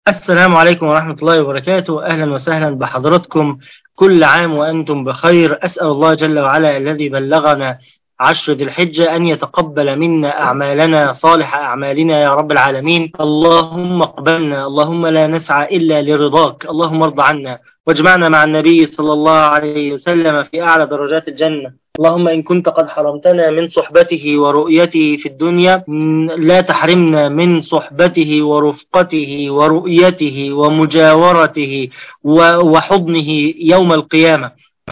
السلام عليكم ورحمة الله وبركاته أهلا وسهلا بحضراتكم كل عام وأنتم بخير أسأل الله جل وعلا الذي بلغنا عشر ذي الحجة أن يتقبل منا أعمالنا صالح أعمالنا يا رب العالمين اللهم اقبلنا اللهم لا نسعى إلا لرضاك اللهم ارض عنا واجمعنا مع النبي صلى الله عليه وسلم في أعلى درجات الجنة اللهم إن كنت قد حرمتنا من صحبته ورؤيته في الدنيا لا تحرمنا من صحبته ورفقته ورؤيته ومجاورته وحضنه يوم القيامة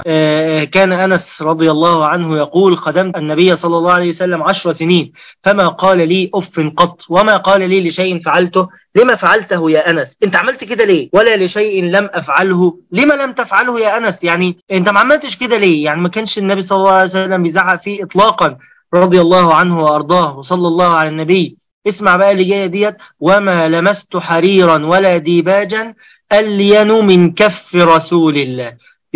كان أنس رضي الله عنه يقول خدمت النبي صلى الله عليه وسلم عشر سنين فما قال لي أف قط وما قال لي لشيء فعلته لما فعلته يا أنس انت عملت كده ليه ولا لشيء لم أفعله لما لم تفعله يا أنس يعني انت ما عملتش كده ليه يعني ما كانش النبي صلى الله عليه وسلم بيزعق فيه إطلاقا رضي الله عنه وأرضاه وصلى الله على النبي اسمع بقى اللي جايه ديت وما لمست حريرا ولا ديباجا ألين من كف رسول الله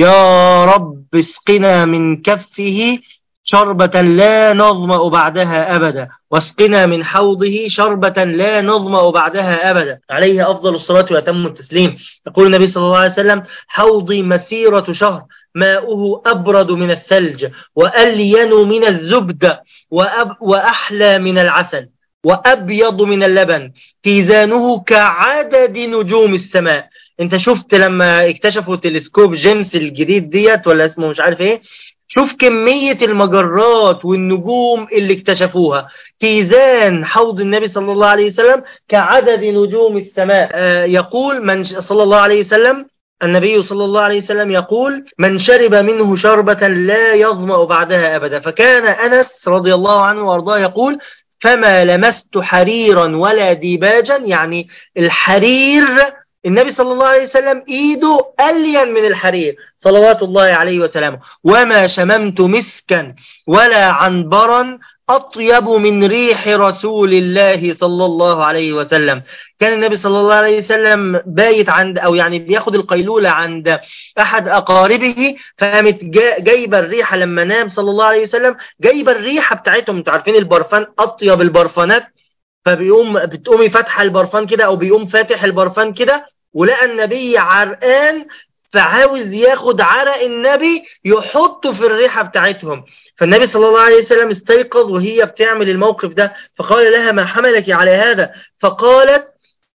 يا رب اسقنا من كفه شربة لا نظمأ بعدها أبدا واسقنا من حوضه شربة لا نظمأ بعدها أبدا عليه أفضل الصلاة وأتم التسليم يقول النبي صلى الله عليه وسلم حوضي مسيرة شهر ماؤه أبرد من الثلج وألين من الزبد وأب وأحلى من العسل وأبيض من اللبن كيزانه كعدد نجوم السماء انت شفت لما اكتشفوا تلسكوب جيمس الجديد ديت ولا اسمه مش عارف ايه شوف كمية المجرات والنجوم اللي اكتشفوها كيزان حوض النبي صلى الله عليه وسلم كعدد نجوم السماء آه يقول من صلى الله عليه وسلم النبي صلى الله عليه وسلم يقول من شرب منه شربة لا يظمأ بعدها أبدا فكان أنس رضي الله عنه وارضاه يقول فما لمست حريرا ولا ديباجا يعني الحرير النبي صلى الله عليه وسلم ايده ألين من الحرير صلوات الله عليه وسلامه وما شممت مسكا ولا عنبرا أطيب من ريح رسول الله صلى الله عليه وسلم كان النبي صلى الله عليه وسلم بايت عند أو يعني بياخد القيلولة عند أحد أقاربه فقامت جايبة الريحة لما نام صلى الله عليه وسلم جايبة الريحة بتاعتهم انتوا عارفين البرفان أطيب البرفانات فبيقوم بتقومي فاتحة البرفان كده أو بيقوم فاتح البرفان كده ولقى النبي عرقان فعاوز ياخد عرق النبي يحطه في الريحة بتاعتهم فالنبي صلى الله عليه وسلم استيقظ وهي بتعمل الموقف ده فقال لها ما حملك على هذا فقالت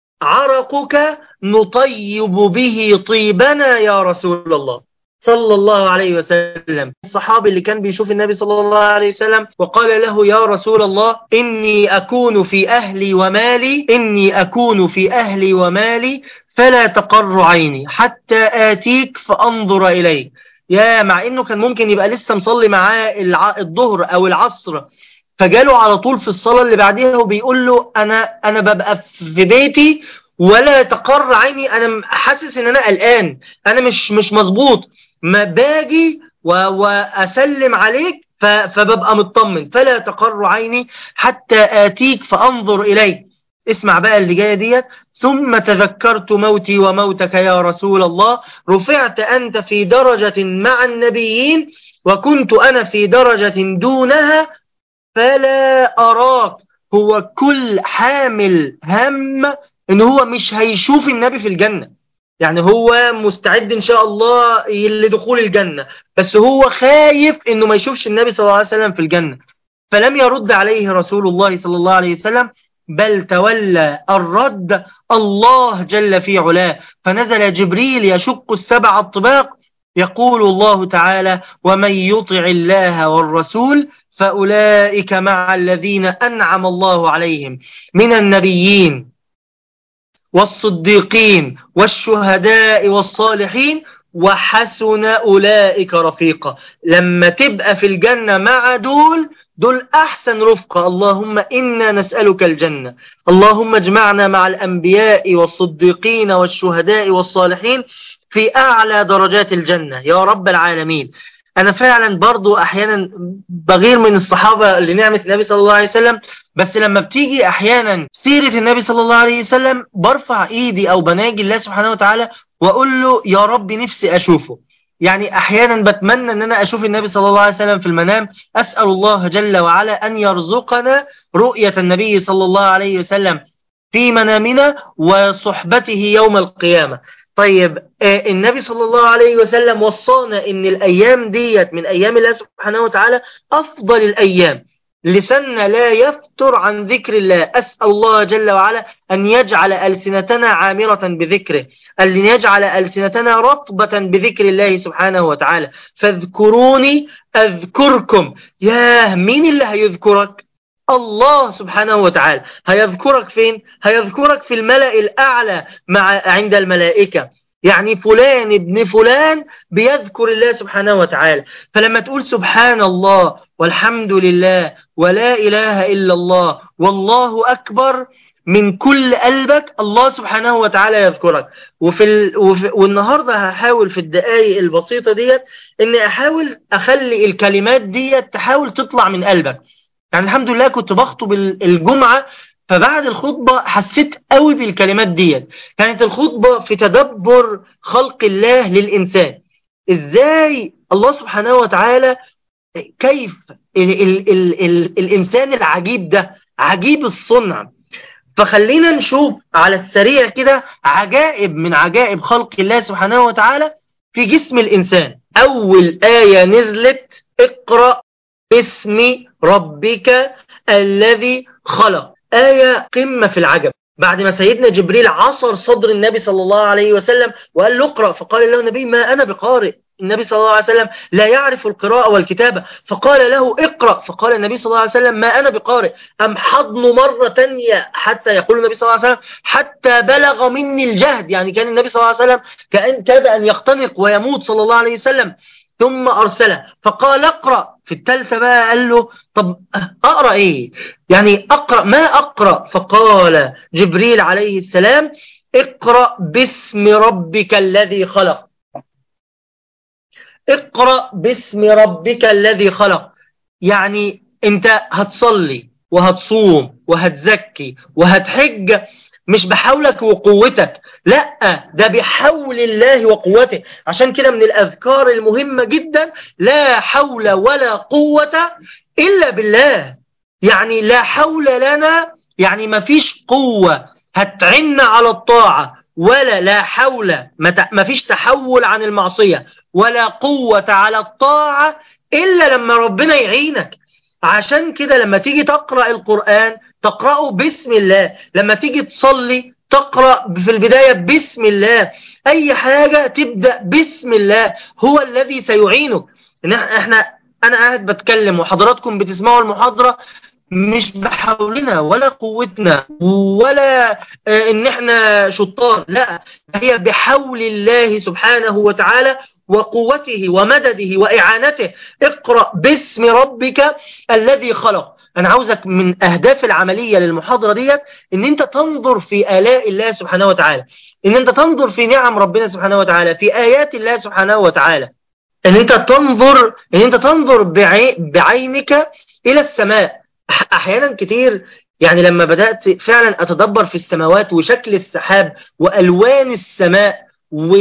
عرقك نطيب به طيبنا يا رسول الله صلى الله عليه وسلم الصحابي اللي كان بيشوف النبي صلى الله عليه وسلم وقال له يا رسول الله إني أكون في أهلي ومالي إني أكون في أهلي ومالي فلا تقر عيني حتى آتيك فأنظر إليك يا مع إنه كان ممكن يبقى لسه مصلي معاه الظهر أو العصر فجاله على طول في الصلاة اللي بعديها وبيقول له أنا, أنا ببقى في بيتي ولا تقر عيني أنا حاسس إن أنا قلقان أنا مش مش مظبوط ما باجي وأسلم عليك فببقى مطمن فلا تقر عيني حتى آتيك فأنظر إليك اسمع بقى اللي جاية ديت ثم تذكرت موتي وموتك يا رسول الله رفعت أنت في درجة مع النبيين وكنت أنا في درجة دونها فلا أراك هو كل حامل هم إن هو مش هيشوف النبي في الجنة يعني هو مستعد إن شاء الله لدخول الجنة بس هو خايف إنه ما يشوفش النبي صلى الله عليه وسلم في الجنة فلم يرد عليه رسول الله صلى الله عليه وسلم بل تولى الرد الله جل في علاه فنزل جبريل يشق السبع الطباق يقول الله تعالى ومن يطع الله والرسول فأولئك مع الذين أنعم الله عليهم من النبيين والصديقين والشهداء والصالحين وحسن أولئك رفيقا لما تبقى في الجنة مع دول دول أحسن رفقة اللهم إنا نسألك الجنة اللهم اجمعنا مع الأنبياء والصديقين والشهداء والصالحين في أعلى درجات الجنة يا رب العالمين أنا فعلا برضو أحيانا بغير من الصحابة لنعمة النبي صلى الله عليه وسلم بس لما بتيجي أحيانا سيرة النبي صلى الله عليه وسلم برفع إيدي أو بناجي الله سبحانه وتعالى وأقول له يا رب نفسي أشوفه يعني أحيانا بتمنى أن أنا أشوف النبي صلى الله عليه وسلم في المنام أسأل الله جل وعلا أن يرزقنا رؤية النبي صلى الله عليه وسلم في منامنا وصحبته يوم القيامة طيب النبي صلى الله عليه وسلم وصانا ان الايام ديت من ايام الله سبحانه وتعالى افضل الايام لساننا لا يفتر عن ذكر الله أسأل الله جل وعلا أن يجعل ألسنتنا عامرة بذكره أن يجعل ألسنتنا رطبة بذكر الله سبحانه وتعالى فاذكروني أذكركم ياه مين اللي هيذكرك الله سبحانه وتعالى هيذكرك فين هيذكرك في الملأ الأعلى مع عند الملائكة يعني فلان ابن فلان بيذكر الله سبحانه وتعالى فلما تقول سبحان الله والحمد لله ولا إله إلا الله والله أكبر من كل قلبك الله سبحانه وتعالى يذكرك وفي, ال... وفي... والنهاردة هحاول في الدقائق البسيطة ديت اني احاول اخلي الكلمات ديت تحاول تطلع من قلبك يعني الحمد لله كنت بخطب الجمعة فبعد الخطبة حسيت قوي بالكلمات ديت كانت الخطبة في تدبر خلق الله للإنسان إزاي الله سبحانه وتعالى كيف ال ال ال ال الإنسان العجيب ده عجيب الصنع فخلينا نشوف على السريع كده عجائب من عجائب خلق الله سبحانه وتعالى في جسم الإنسان أول آية نزلت اقرأ باسم ربك الذي خلق آية قمة في العجب بعد ما سيدنا جبريل عصر صدر النبي صلى الله عليه وسلم وقال له اقرأ فقال له النبي ما أنا بقارئ النبي صلى الله عليه وسلم لا يعرف القراءة والكتابة فقال له اقرأ فقال النبي صلى الله عليه وسلم ما أنا بقارئ أم حضن مرة تانية حتى يقول النبي صلى الله عليه وسلم حتى بلغ مني الجهد يعني كان النبي صلى الله عليه وسلم كأن كاد أن يختنق ويموت صلى الله عليه وسلم ثم أرسله فقال اقرأ في الثالثة بقى قال له طب أقرأ إيه يعني أقرأ ما أقرأ فقال جبريل عليه السلام اقرأ باسم ربك الذي خلق اقرأ باسم ربك الذي خلق يعني انت هتصلي وهتصوم وهتزكي وهتحج مش بحولك وقوتك لا ده بحول الله وقوته عشان كده من الأذكار المهمة جدا لا حول ولا قوة إلا بالله يعني لا حول لنا يعني ما فيش قوة هتعن على الطاعة ولا لا حول ما فيش تحول عن المعصية ولا قوة على الطاعة إلا لما ربنا يعينك عشان كده لما تيجي تقرأ القرآن تقرأه باسم الله لما تيجي تصلي تقرأ في البداية باسم الله أي حاجة تبدأ باسم الله هو الذي سيعينك احنا أنا قاعد بتكلم وحضراتكم بتسمعوا المحاضرة مش بحولنا ولا قوتنا ولا ان احنا شطار لا هي بحول الله سبحانه وتعالى وقوته ومدده وإعانته اقرأ باسم ربك الذي خلق أنا عاوزك من أهداف العملية للمحاضرة ديت إن أنت تنظر في آلاء الله سبحانه وتعالى إن أنت تنظر في نعم ربنا سبحانه وتعالى في آيات الله سبحانه وتعالى إن أنت تنظر إن أنت تنظر بعي... بعينك إلى السماء أحيانا كتير يعني لما بدأت فعلا أتدبر في السماوات وشكل السحاب وألوان السماء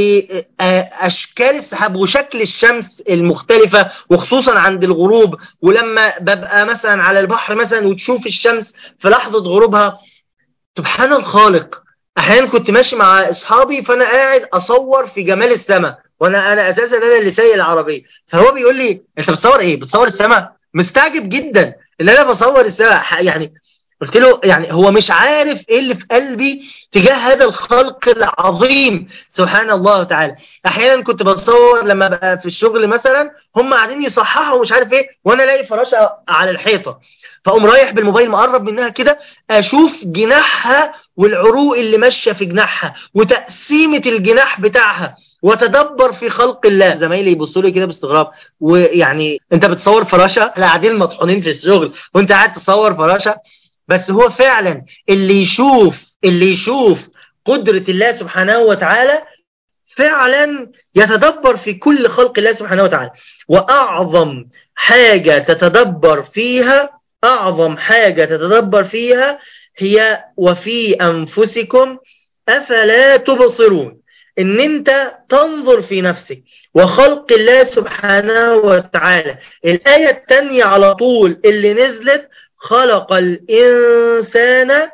وأشكال السحاب وشكل الشمس المختلفة وخصوصا عند الغروب ولما ببقى مثلا على البحر مثلا وتشوف الشمس في لحظة غروبها سبحان الخالق أحيانا كنت ماشي مع أصحابي فأنا قاعد أصور في جمال السماء وأنا أنا أساسا أنا اللي سايق العربية فهو بيقول لي أنت بتصور إيه؟ بتصور السماء؟ مستعجب جدا إن أنا بصور السماء يعني قلت له يعني هو مش عارف ايه اللي في قلبي تجاه هذا الخلق العظيم سبحان الله تعالى احيانا كنت بصور لما بقى في الشغل مثلا هم قاعدين يصححوا ومش عارف ايه وانا الاقي فراشه على الحيطه فاقوم رايح بالموبايل مقرب منها كده اشوف جناحها والعروق اللي ماشيه في جناحها وتقسيمه الجناح بتاعها وتدبر في خلق الله زمايلي يبصوا لي كده باستغراب ويعني انت بتصور فراشه احنا قاعدين مطحونين في الشغل وانت قاعد تصور فراشه بس هو فعلا اللي يشوف اللي يشوف قدرة الله سبحانه وتعالى فعلا يتدبر في كل خلق الله سبحانه وتعالى وأعظم حاجة تتدبر فيها أعظم حاجة تتدبر فيها هي وفي أنفسكم أفلا تبصرون ان انت تنظر في نفسك وخلق الله سبحانه وتعالى الآية التانية على طول اللي نزلت خلق الإنسان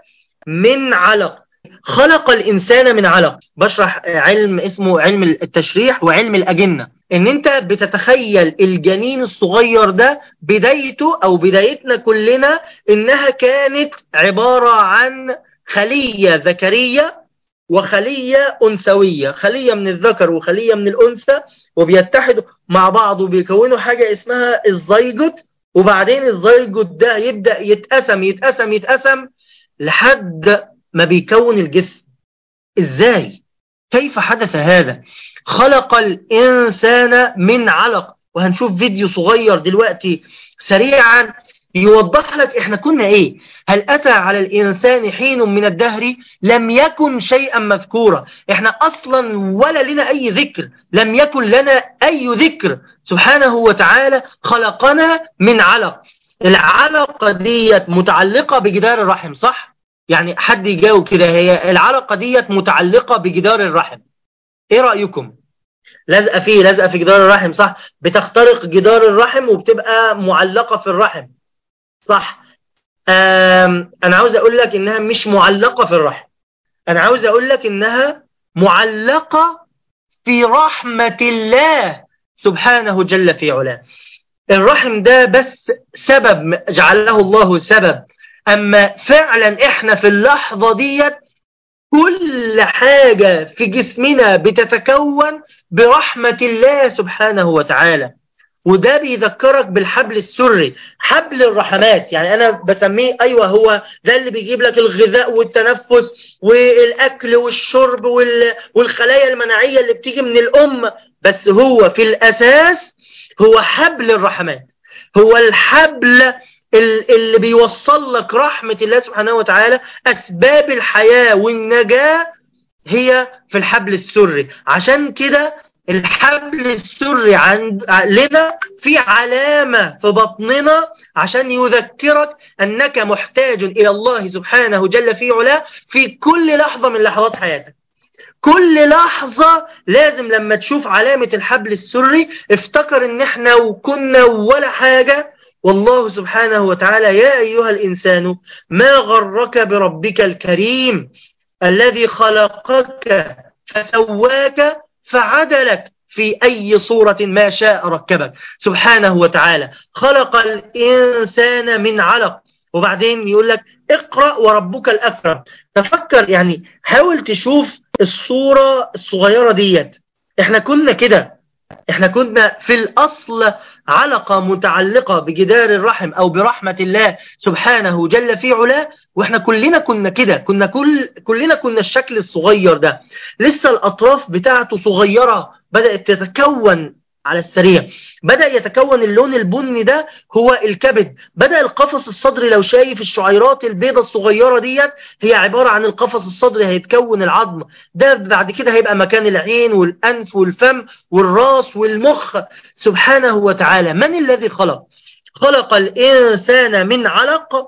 من علق خلق الإنسان من علق بشرح علم اسمه علم التشريح وعلم الأجنة ان انت بتتخيل الجنين الصغير ده بدايته او بدايتنا كلنا انها كانت عبارة عن خلية ذكرية وخلية أنثوية خلية من الذكر وخلية من الأنثى وبيتحدوا مع بعض وبيكونوا حاجة اسمها الزيجوت وبعدين الزيجوت ده يبدأ يتقسم يتقسم يتقسم لحد ما بيكون الجسم ازاي كيف حدث هذا خلق الإنسان من علق وهنشوف فيديو صغير دلوقتي سريعا يوضح لك احنا كنا ايه هل اتى على الانسان حين من الدهر لم يكن شيئا مذكورا احنا اصلا ولا لنا اي ذكر لم يكن لنا اي ذكر سبحانه وتعالى خلقنا من علق العلقة ديت متعلقة بجدار الرحم صح يعني حد يجاوب كده هي العلقة ديت متعلقة بجدار الرحم ايه رأيكم لازقة فيه لازقة في جدار الرحم صح بتخترق جدار الرحم وبتبقى معلقة في الرحم صح انا عاوز اقول لك انها مش معلقة في الرحم انا عاوز اقول لك انها معلقة في رحمة الله سبحانه جل في علاه الرحم ده بس سبب جعله الله سبب اما فعلا احنا في اللحظة ديت كل حاجة في جسمنا بتتكون برحمة الله سبحانه وتعالى وده بيذكرك بالحبل السري حبل الرحمات يعني أنا بسميه أيوة هو ده اللي بيجيب لك الغذاء والتنفس والأكل والشرب والخلايا المناعية اللي بتيجي من الأم بس هو في الأساس هو حبل الرحمات هو الحبل اللي بيوصل لك رحمة الله سبحانه وتعالى أسباب الحياة والنجاة هي في الحبل السري عشان كده الحبل السري عند لنا في علامة في بطننا عشان يذكرك أنك محتاج إلى الله سبحانه جل في علاه في كل لحظة من لحظات حياتك كل لحظة لازم لما تشوف علامة الحبل السري افتكر ان احنا وكنا ولا حاجة والله سبحانه وتعالى يا أيها الإنسان ما غرك بربك الكريم الذي خلقك فسواك فعدلك في أي صورة ما شاء ركبك سبحانه وتعالى خلق الإنسان من علق وبعدين يقول لك اقرأ وربك الأكرم تفكر يعني حاول تشوف الصورة الصغيرة ديت احنا كنا كده احنا كنا في الأصل علقة متعلقة بجدار الرحم أو برحمة الله سبحانه جل في علاه واحنا كلنا كنا كده كنا كل كلنا كنا الشكل الصغير ده لسه الأطراف بتاعته صغيرة بدأت تتكون على السريع بدأ يتكون اللون البني ده هو الكبد بدأ القفص الصدري لو شايف الشعيرات البيضة الصغيرة ديت هي عبارة عن القفص الصدري هيتكون العظم ده بعد كده هيبقى مكان العين والأنف والفم والراس والمخ سبحانه وتعالى من الذي خلق خلق الإنسان من علق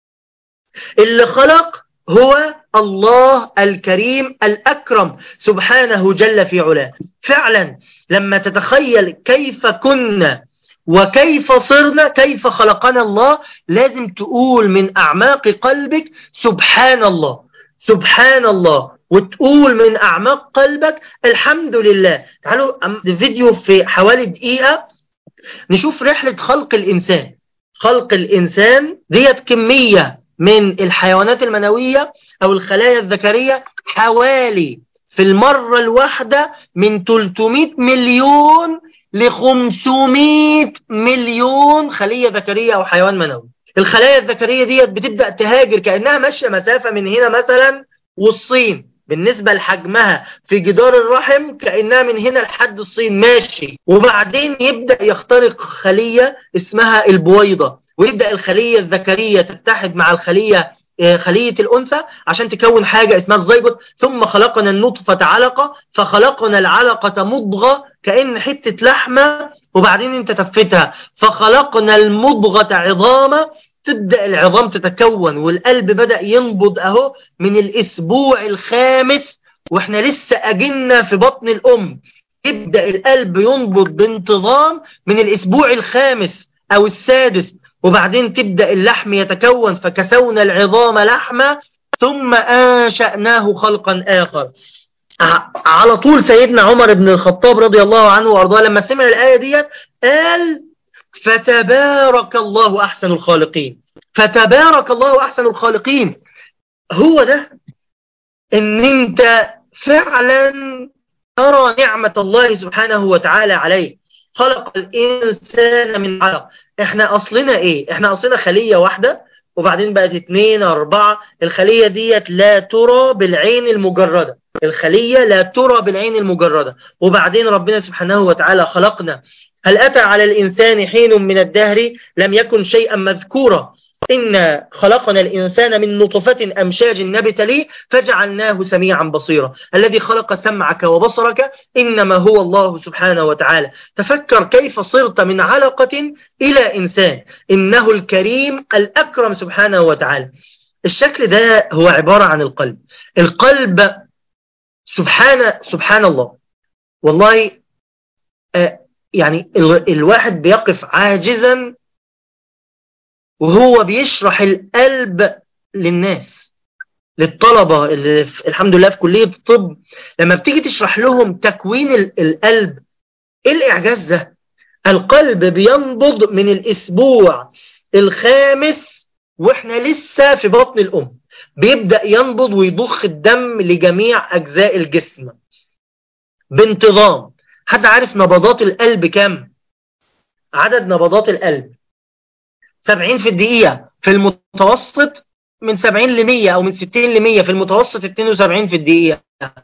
اللي خلق هو الله الكريم الأكرم سبحانه جل في علاه فعلا لما تتخيل كيف كنا وكيف صرنا كيف خلقنا الله لازم تقول من أعماق قلبك سبحان الله سبحان الله وتقول من أعماق قلبك الحمد لله تعالوا فيديو في حوالي دقيقة نشوف رحلة خلق الإنسان خلق الإنسان ديت كمية من الحيوانات المنوية أو الخلايا الذكرية حوالي في المرة الواحدة من 300 مليون ل 500 مليون خلية ذكرية أو حيوان منوي الخلايا الذكرية ديت بتبدأ تهاجر كأنها ماشية مسافة من هنا مثلا والصين بالنسبة لحجمها في جدار الرحم كأنها من هنا لحد الصين ماشي وبعدين يبدأ يخترق خلية اسمها البويضة ويبدأ الخلية الذكرية تتحد مع الخلية خلية الأنثى عشان تكون حاجة اسمها الزيجوت ثم خلقنا النطفة علقة فخلقنا العلقة مضغة كأن حتة لحمة وبعدين انت تفتها فخلقنا المضغة عظامة تبدأ العظام تتكون والقلب بدأ ينبض اهو من الاسبوع الخامس واحنا لسه اجلنا في بطن الام يبدأ القلب ينبض بانتظام من الاسبوع الخامس او السادس وبعدين تبدأ اللحم يتكون فكسونا العظام لحمة ثم أنشأناه خلقا آخر على طول سيدنا عمر بن الخطاب رضي الله عنه وأرضاه لما سمع الآية ديت قال فتبارك الله أحسن الخالقين فتبارك الله أحسن الخالقين هو ده ان انت فعلا ترى نعمة الله سبحانه وتعالى عليه خلق الإنسان من علق احنا أصلنا ايه احنا أصلنا خلية واحدة وبعدين بقت اتنين اربعة الخلية ديت لا ترى بالعين المجردة الخلية لا ترى بالعين المجردة وبعدين ربنا سبحانه وتعالى خلقنا هل أتى على الإنسان حين من الدهر لم يكن شيئا مذكورا إنا خلقنا الإنسان من نطفة أمشاج نبتليه فجعلناه سميعا بصيرا الذي خلق سمعك وبصرك إنما هو الله سبحانه وتعالى تفكر كيف صرت من علقة إلى إنسان إنه الكريم الأكرم سبحانه وتعالى الشكل ده هو عبارة عن القلب القلب سبحان سبحان الله والله آه يعني الواحد بيقف عاجزا وهو بيشرح القلب للناس للطلبة اللي في الحمد لله في كلية الطب لما بتيجي تشرح لهم تكوين القلب ايه الاعجاز ده القلب بينبض من الاسبوع الخامس واحنا لسه في بطن الام بيبدأ ينبض ويضخ الدم لجميع اجزاء الجسم بانتظام حد عارف نبضات القلب كام عدد نبضات القلب 70 في الدقيقة في المتوسط من 70 ل 100 او من 60 ل 100 في المتوسط 72 في الدقيقة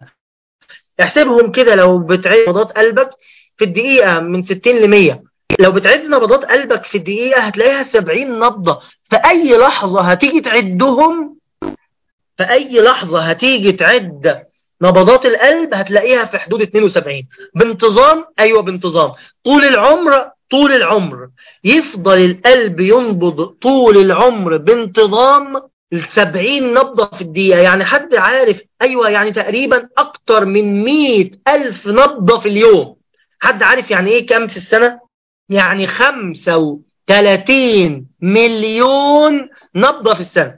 احسبهم كده لو بتعد نبضات قلبك في الدقيقة من 60 ل 100 لو بتعد نبضات قلبك في الدقيقة هتلاقيها 70 نبضة في اي لحظة هتيجي تعدهم في اي لحظة هتيجي تعد نبضات القلب هتلاقيها في حدود 72 بانتظام ايوه بانتظام طول العمر طول العمر يفضل القلب ينبض طول العمر بانتظام السبعين نبضة في الدقيقة يعني حد عارف أيوة يعني تقريبا أكتر من مئة ألف نبضة في اليوم حد عارف يعني إيه كم في السنة يعني خمسة وثلاثين مليون نبضة في السنة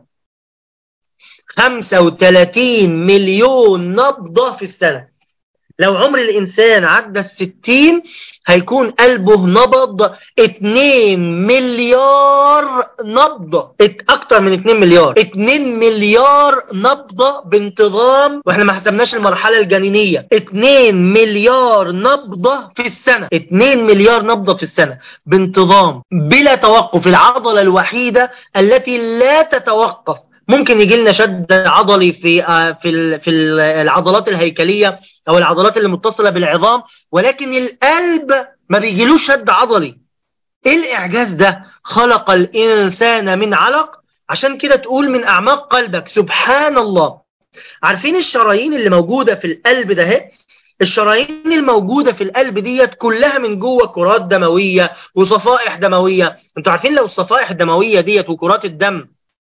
خمسة وثلاثين مليون نبضة في السنة لو عمر الإنسان عدى الستين هيكون قلبه نبض 2 مليار نبضة أكتر من 2 مليار 2 مليار نبضة بانتظام وإحنا ما حسبناش المرحلة الجنينية 2 مليار نبضة في السنة 2 مليار نبضة في السنة بانتظام بلا توقف العضلة الوحيدة التي لا تتوقف ممكن يجي لنا شد عضلي في في في العضلات الهيكليه او العضلات اللي متصله بالعظام ولكن القلب ما بيجيلوش شد عضلي ايه الاعجاز ده خلق الانسان من علق عشان كده تقول من اعماق قلبك سبحان الله عارفين الشرايين اللي موجوده في القلب ده هي الشرايين الموجودة في القلب ديت كلها من جوه كرات دموية وصفائح دموية انتوا عارفين لو الصفائح الدموية ديت وكرات الدم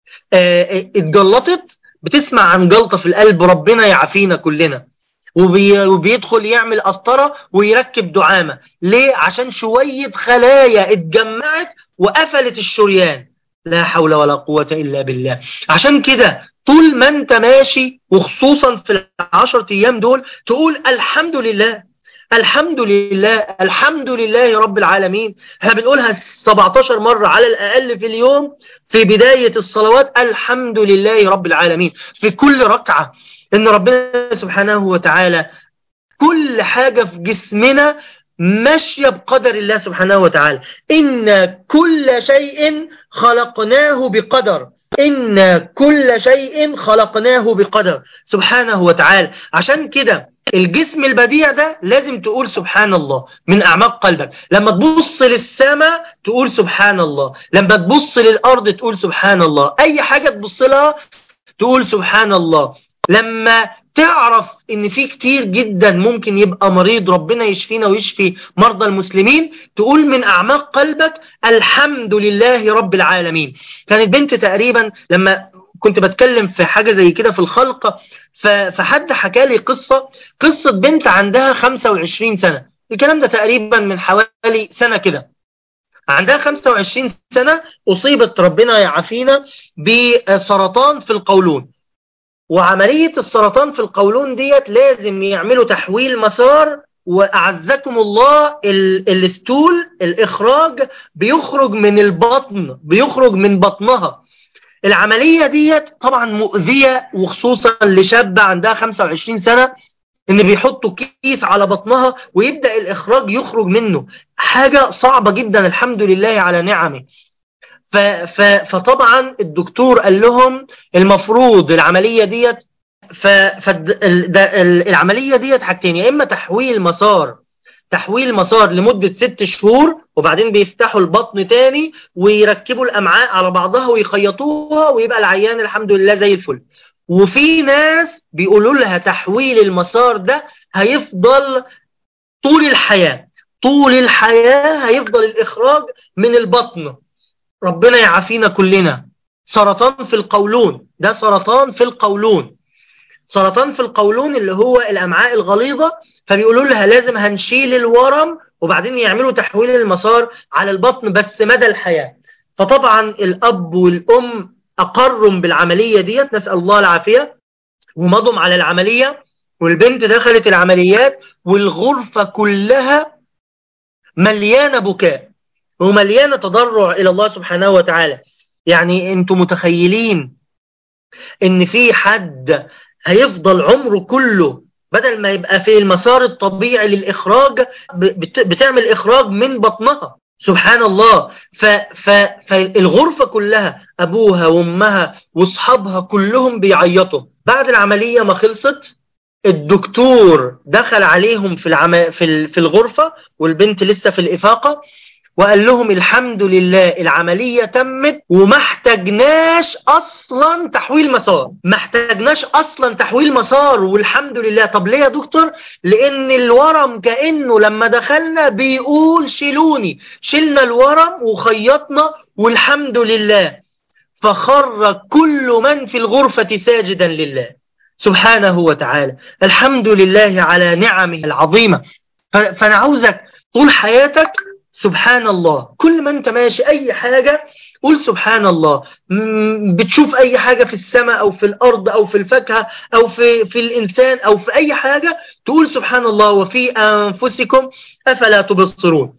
اه اتجلطت بتسمع عن جلطة في القلب ربنا يعافينا كلنا وبي وبيدخل يعمل قسطرة ويركب دعامة ليه عشان شوية خلايا اتجمعت وقفلت الشريان لا حول ولا قوة إلا بالله عشان كده طول ما انت ماشي وخصوصا في العشر ايام دول تقول الحمد لله الحمد لله الحمد لله رب العالمين احنا بنقولها 17 مرة على الأقل في اليوم في بداية الصلوات الحمد لله رب العالمين في كل ركعة ان ربنا سبحانه وتعالى كل حاجة في جسمنا ماشية بقدر الله سبحانه وتعالى إن كل شيء خلقناه بقدر إن كل شيء خلقناه بقدر سبحانه وتعالى عشان كده الجسم البديع ده لازم تقول سبحان الله من أعماق قلبك لما تبص للسماء تقول سبحان الله لما تبص للأرض تقول سبحان الله أي حاجة تبص لها تقول سبحان الله لما تعرف ان في كتير جدا ممكن يبقى مريض ربنا يشفينا ويشفي مرضى المسلمين تقول من اعماق قلبك الحمد لله رب العالمين كانت بنت تقريبا لما كنت بتكلم في حاجة زي كده في الخلق فحد حكى لي قصة قصة بنت عندها 25 سنة الكلام ده تقريبا من حوالي سنة كده عندها 25 سنة أصيبت ربنا يعافينا بسرطان في القولون وعملية السرطان في القولون ديت لازم يعملوا تحويل مسار وأعزكم الله الستول الإخراج بيخرج من البطن بيخرج من بطنها العملية ديت طبعا مؤذية وخصوصا لشابة عندها 25 سنة ان بيحطوا كيس على بطنها ويبدأ الإخراج يخرج منه حاجة صعبة جدا الحمد لله على نعمه ف ف فطبعا الدكتور قال لهم المفروض العملية ديت فالعملية ديت حاجتين يا إما تحويل مسار تحويل مسار لمدة ست شهور وبعدين بيفتحوا البطن تاني ويركبوا الأمعاء على بعضها ويخيطوها ويبقى العيان الحمد لله زي الفل وفي ناس بيقولوا لها تحويل المسار ده هيفضل طول الحياة طول الحياة هيفضل الإخراج من البطن ربنا يعافينا كلنا سرطان في القولون ده سرطان في القولون سرطان في القولون اللي هو الأمعاء الغليظة فبيقولوا لها لازم هنشيل الورم وبعدين يعملوا تحويل المسار على البطن بس مدى الحياة فطبعا الأب والأم أقروا بالعملية ديت نسأل الله العافية ومضوا على العملية والبنت دخلت العمليات والغرفة كلها مليانة بكاء ومليانة تضرع إلى الله سبحانه وتعالى يعني أنتم متخيلين ان في حد هيفضل عمره كله بدل ما يبقى في المسار الطبيعي للإخراج بتعمل إخراج من بطنها سبحان الله ف ف فالغرفة كلها أبوها وأمها وأصحابها كلهم بيعيطوا بعد العملية ما خلصت الدكتور دخل عليهم في, العم... في, في الغرفة والبنت لسه في الإفاقة وقال لهم الحمد لله العملية تمت وما احتجناش اصلا تحويل مسار ما احتجناش اصلا تحويل مسار والحمد لله طب ليه يا دكتور لان الورم كأنه لما دخلنا بيقول شيلوني شلنا الورم وخيطنا والحمد لله فخر كل من في الغرفة ساجدا لله سبحانه وتعالى الحمد لله على نعمه العظيمة فأنا عاوزك طول حياتك سبحان الله كل ما انت ماشي اي حاجة قول سبحان الله بتشوف اي حاجة في السماء او في الارض او في الفاكهة او في, في الانسان او في اي حاجة تقول سبحان الله وفي انفسكم افلا تبصرون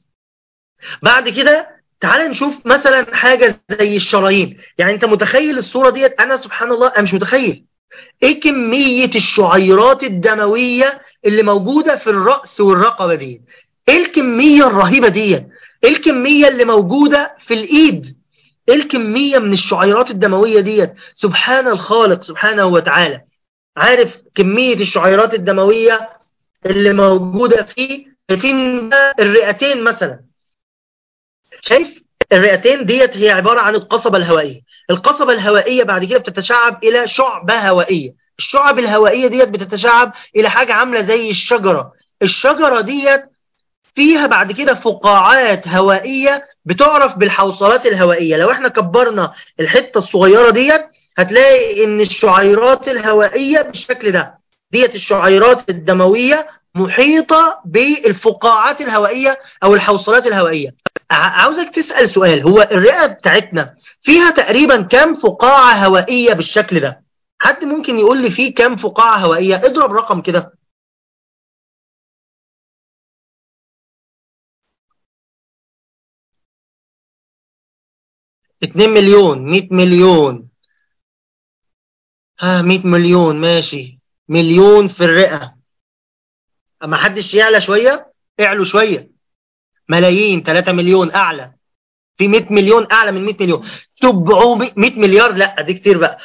بعد كده تعال نشوف مثلا حاجة زي الشرايين يعني انت متخيل الصورة ديت انا سبحان الله انا مش متخيل ايه كمية الشعيرات الدموية اللي موجودة في الرأس والرقبة دي ايه الكمية الرهيبة دي ايه الكمية اللي موجودة في الايد ايه الكمية من الشعيرات الدموية دي سبحان الخالق سبحانه وتعالى عارف كمية الشعيرات الدموية اللي موجودة في في الرئتين مثلا شايف الرئتين ديت هي عبارة عن القصبة الهوائية القصبة الهوائية بعد كده بتتشعب إلى شعبة هوائية الشعب الهوائية ديت بتتشعب إلى حاجة عاملة زي الشجرة الشجرة ديت فيها بعد كده فقاعات هوائية بتعرف بالحوصلات الهوائية لو احنا كبرنا الحتة الصغيرة ديت هتلاقي ان الشعيرات الهوائية بالشكل ده ديت الشعيرات الدموية محيطة بالفقاعات الهوائية او الحوصلات الهوائية عاوزك تسأل سؤال هو الرئة بتاعتنا فيها تقريبا كم فقاعة هوائية بالشكل ده حد ممكن يقول لي فيه كم فقاعة هوائية اضرب رقم كده 2 مليون 100 مليون ها 100 مليون ماشي مليون في الرئة اما حدش يعلى شوية اعلوا شوية ملايين 3 مليون اعلى في 100 مليون اعلى من 100 مليون 700 100 مليار لا دي كتير بقى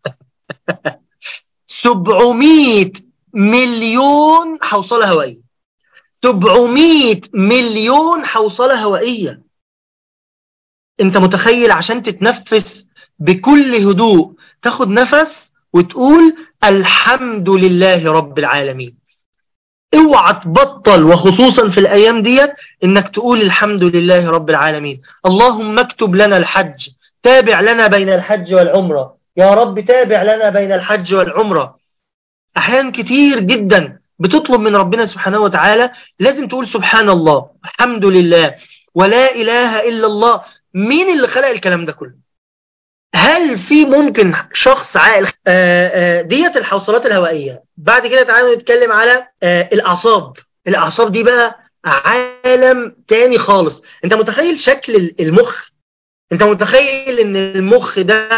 700 مليون حوصلة هوائية 700 مليون حوصلة هوائية انت متخيل عشان تتنفس بكل هدوء تاخد نفس وتقول الحمد لله رب العالمين اوعى تبطل وخصوصا في الايام ديت انك تقول الحمد لله رب العالمين اللهم اكتب لنا الحج تابع لنا بين الحج والعمرة يا رب تابع لنا بين الحج والعمرة احيان كتير جدا بتطلب من ربنا سبحانه وتعالى لازم تقول سبحان الله الحمد لله ولا اله الا الله مين اللي خلق الكلام ده كله هل في ممكن شخص عاقل آه، آه، ديت الحوصلات الهوائية بعد كده تعالوا نتكلم على آه، الأعصاب الأعصاب دي بقى عالم تاني خالص انت متخيل شكل المخ انت متخيل ان المخ ده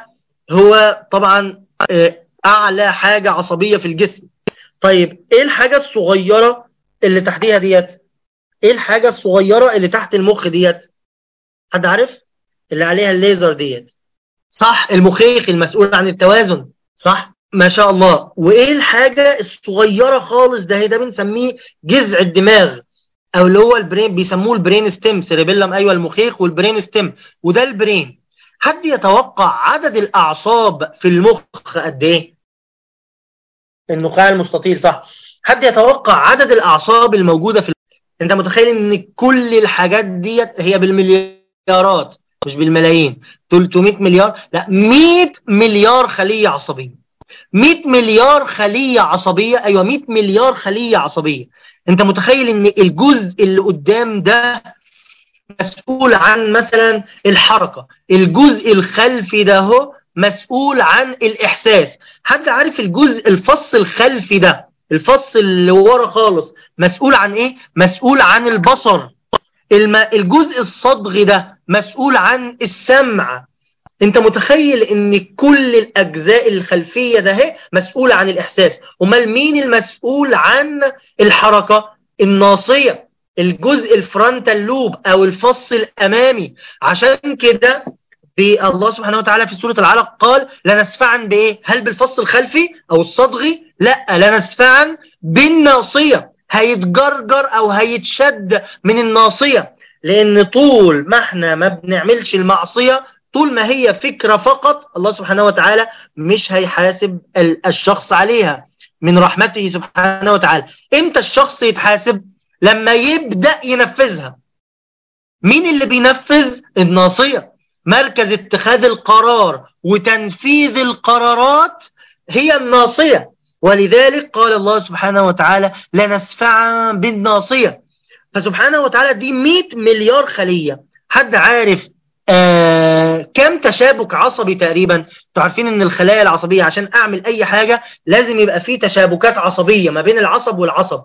هو طبعا اعلى حاجة عصبية في الجسم طيب ايه الحاجة الصغيرة اللي تحتيها ديت ايه الحاجة الصغيرة اللي تحت المخ ديت حد عارف اللي عليها الليزر ديت صح المخيخ المسؤول عن التوازن صح ما شاء الله وايه الحاجة الصغيرة خالص ده ده بنسميه جذع الدماغ او اللي هو البرين بيسموه البرين ستيم سيريبيلم ايوه المخيخ والبرين ستيم وده البرين حد يتوقع عدد الاعصاب في المخ قد ايه النخاع المستطيل صح حد يتوقع عدد الاعصاب الموجودة في المخ. انت متخيل ان كل الحاجات ديت هي بالمليارات مش بالملايين 300 مليار لا 100 مليار خلية عصبية 100 مليار خلية عصبية ايوه 100 مليار خلية عصبية انت متخيل ان الجزء اللي قدام ده مسؤول عن مثلا الحركة الجزء الخلفي ده هو مسؤول عن الاحساس حد عارف الجزء الفص الخلفي ده الفص اللي ورا خالص مسؤول عن ايه مسؤول عن البصر الجزء الصدغ ده مسؤول عن السمع انت متخيل ان كل الاجزاء الخلفية ده هي مسؤول عن الاحساس امال مين المسؤول عن الحركة الناصية الجزء الفرونتال لوب او الفص الامامي عشان كده في الله سبحانه وتعالى في سورة العلق قال لنسفعا بايه هل بالفص الخلفي او الصدغي لا لنسفعا بالناصية هيتجرجر او هيتشد من الناصية لان طول ما احنا ما بنعملش المعصية طول ما هي فكرة فقط الله سبحانه وتعالى مش هيحاسب الشخص عليها من رحمته سبحانه وتعالى امتى الشخص يتحاسب لما يبدأ ينفذها مين اللي بينفذ الناصية مركز اتخاذ القرار وتنفيذ القرارات هي الناصية ولذلك قال الله سبحانه وتعالى لنسفعا بالناصية فسبحانه وتعالى دي 100 مليار خلية حد عارف آه كم تشابك عصبي تقريبا تعرفين ان الخلايا العصبية عشان اعمل اي حاجة لازم يبقى في تشابكات عصبية ما بين العصب والعصب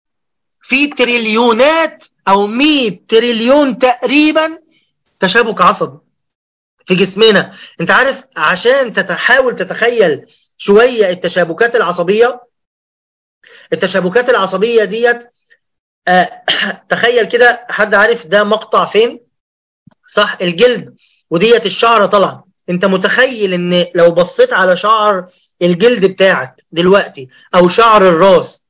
في تريليونات او 100 تريليون تقريبا تشابك عصبي في جسمنا انت عارف عشان تحاول تتخيل شوية التشابكات العصبية التشابكات العصبية ديت آه تخيل كده حد عارف ده مقطع فين صح الجلد وديت الشعر طالعه انت متخيل ان لو بصيت على شعر الجلد بتاعك دلوقتي او شعر الراس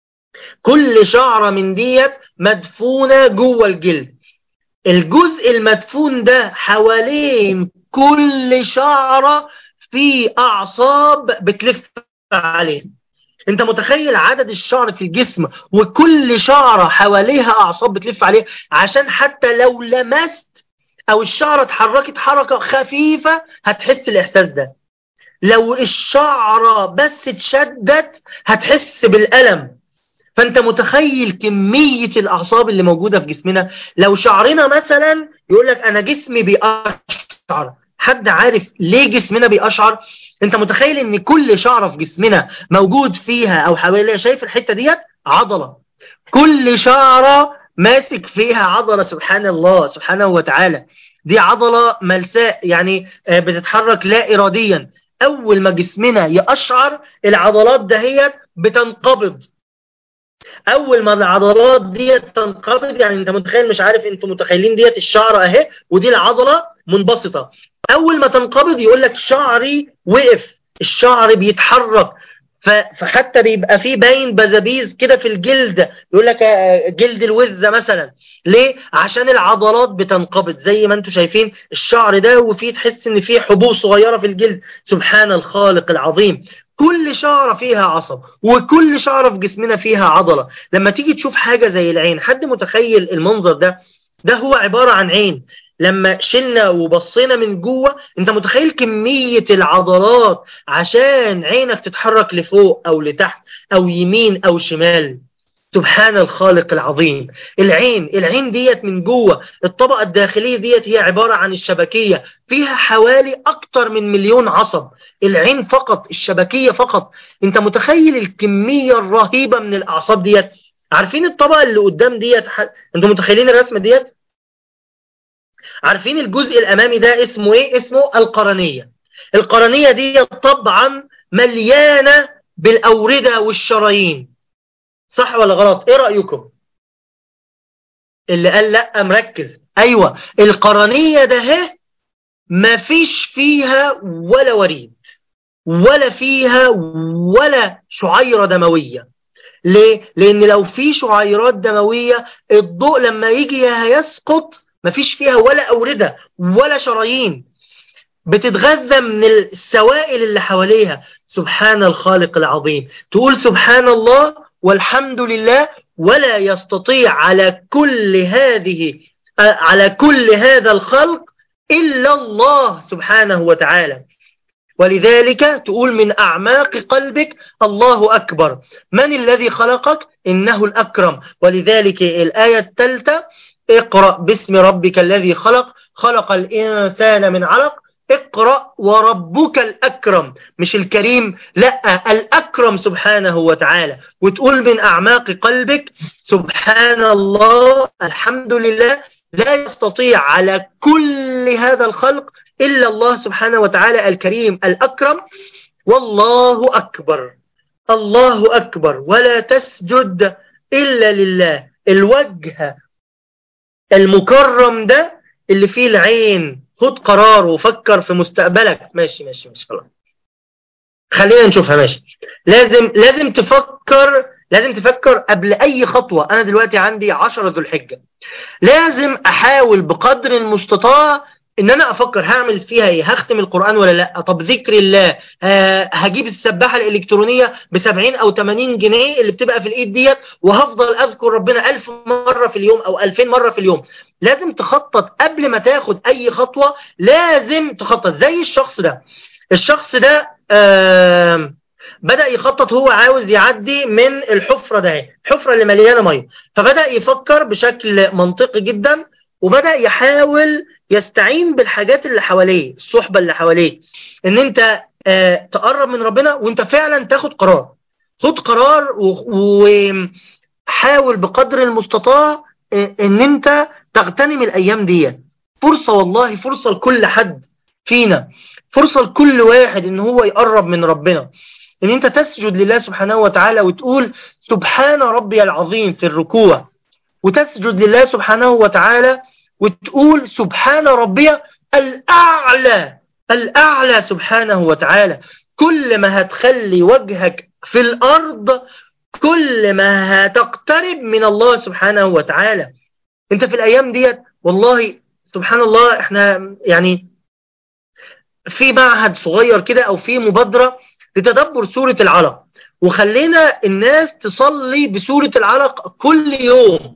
كل شعرة من ديت مدفونة جوه الجلد الجزء المدفون ده حوالين كل شعرة في أعصاب بتلف عليه انت متخيل عدد الشعر في الجسم وكل شعرة حواليها أعصاب بتلف عليه عشان حتى لو لمست أو الشعرة اتحركت حركة خفيفة هتحس الإحساس ده لو الشعرة بس اتشدت هتحس بالألم فانت متخيل كمية الاعصاب اللي موجودة في جسمنا لو شعرنا مثلا يقول لك انا جسمي بيقشعر حد عارف ليه جسمنا بيقشعر انت متخيل ان كل شعرة في جسمنا موجود فيها او حواليها شايف الحتة ديت عضلة كل شعرة ماسك فيها عضلة سبحان الله سبحانه وتعالى دي عضلة ملساء يعني بتتحرك لا اراديا اول ما جسمنا يقشعر العضلات دهيت بتنقبض اول ما العضلات ديت تنقبض يعني انت متخيل مش عارف انتوا متخيلين ديت الشعر اهي ودي العضلة منبسطة اول ما تنقبض يقول لك شعري وقف الشعر بيتحرك فحتى بيبقى فيه باين بزابيز كده في الجلد يقول لك جلد الوزة مثلا ليه عشان العضلات بتنقبض زي ما انتم شايفين الشعر ده وفيه تحس ان فيه حبوب صغيرة في الجلد سبحان الخالق العظيم كل شعرة فيها عصب وكل شعرة في جسمنا فيها عضلة لما تيجي تشوف حاجة زي العين حد متخيل المنظر ده ده هو عبارة عن عين لما شلنا وبصينا من جوه انت متخيل كمية العضلات عشان عينك تتحرك لفوق او لتحت او يمين او شمال سبحان الخالق العظيم العين العين ديت من جوه الطبقة الداخلية ديت هي عبارة عن الشبكية فيها حوالي أكتر من مليون عصب العين فقط الشبكية فقط انت متخيل الكمية الرهيبة من الأعصاب ديت عارفين الطبقة اللي قدام ديت ح... انتوا متخيلين الرسمة ديت عارفين الجزء الأمامي ده اسمه ايه اسمه القرنية القرنية دي طبعا مليانة بالأوردة والشرايين صح ولا غلط ايه رأيكم اللي قال لا مركز ايوه القرنية ده هي مفيش فيها ولا وريد ولا فيها ولا شعيرة دموية ليه؟ لأن لو في شعيرات دموية الضوء لما يجي هيسقط مفيش فيها ولا أوردة ولا شرايين بتتغذى من السوائل اللي حواليها سبحان الخالق العظيم تقول سبحان الله والحمد لله ولا يستطيع على كل هذه على كل هذا الخلق إلا الله سبحانه وتعالى ولذلك تقول من أعماق قلبك الله أكبر من الذي خلقك إنه الأكرم ولذلك الآية الثالثة اقرأ باسم ربك الذي خلق خلق الإنسان من علق اقرأ وربك الأكرم مش الكريم لا الأكرم سبحانه وتعالى وتقول من أعماق قلبك سبحان الله الحمد لله لا يستطيع على كل هذا الخلق إلا الله سبحانه وتعالى الكريم الأكرم والله أكبر الله أكبر ولا تسجد إلا لله الوجه المكرم ده اللي فيه العين خد قرار وفكر في مستقبلك ماشي ماشي ماشي خلاص خلينا نشوفها ماشي لازم لازم تفكر لازم تفكر قبل اي خطوة انا دلوقتي عندي عشرة ذو الحجة لازم احاول بقدر المستطاع ان انا افكر هعمل فيها ايه هختم القرآن ولا لا طب ذكر الله هجيب السباحة الالكترونية ب 70 او 80 جنيه اللي بتبقى في الايد ديت وهفضل اذكر ربنا ألف مرة في اليوم او 2000 مرة في اليوم لازم تخطط قبل ما تاخد اي خطوة لازم تخطط زي الشخص ده الشخص ده آه بدأ يخطط هو عاوز يعدي من الحفرة ده الحفرة اللي مليانة مية فبدأ يفكر بشكل منطقي جدا وبدأ يحاول يستعين بالحاجات اللي حواليه الصحبة اللي حواليه ان انت آه تقرب من ربنا وانت فعلا تاخد قرار خد قرار وحاول بقدر المستطاع ان انت تغتنم الايام دي فرصة والله فرصة لكل حد فينا فرصة لكل واحد ان هو يقرب من ربنا ان انت تسجد لله سبحانه وتعالى وتقول سبحان ربي العظيم في الركوع وتسجد لله سبحانه وتعالى وتقول سبحان ربي الأعلى الأعلى سبحانه وتعالى كل ما هتخلي وجهك في الأرض كل ما هتقترب من الله سبحانه وتعالى انت في الأيام ديت والله سبحان الله احنا يعني في معهد صغير كده او في مبادرة لتدبر سورة العلق وخلينا الناس تصلي بسورة العلق كل يوم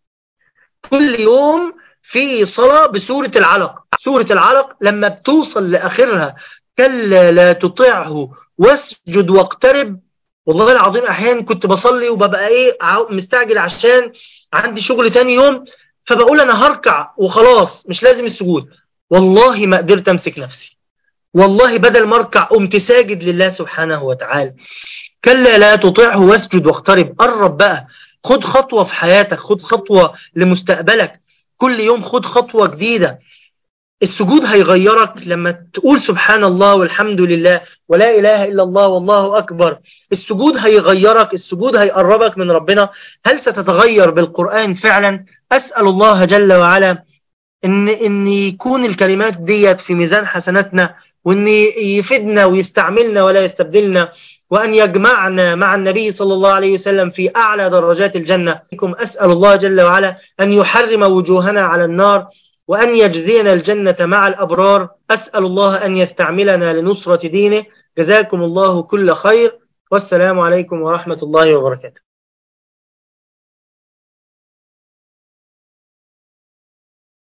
كل يوم في صلاة بسورة العلق سورة العلق لما بتوصل لآخرها كلا لا تطيعه واسجد واقترب والله العظيم أحيانا كنت بصلي وببقى إيه مستعجل عشان عندي شغل تاني يوم فبقول أنا هركع وخلاص مش لازم السجود والله ما قدرت أمسك نفسي والله بدل ما اركع قمت ساجد لله سبحانه وتعالى كلا لا تطيعه واسجد واقترب قرب بقى خد خطوة في حياتك خد خطوة لمستقبلك كل يوم خد خطوة جديدة السجود هيغيرك لما تقول سبحان الله والحمد لله ولا إله إلا الله والله أكبر السجود هيغيرك السجود هيقربك من ربنا هل ستتغير بالقرآن فعلا أسأل الله جل وعلا إن, إن يكون الكلمات ديت في ميزان حسناتنا وإن يفيدنا ويستعملنا ولا يستبدلنا وأن يجمعنا مع النبي صلى الله عليه وسلم في أعلى درجات الجنة أسأل الله جل وعلا أن يحرم وجوهنا على النار وأن يجزينا الجنة مع الأبرار أسأل الله أن يستعملنا لنصرة دينه جزاكم الله كل خير والسلام عليكم ورحمة الله وبركاته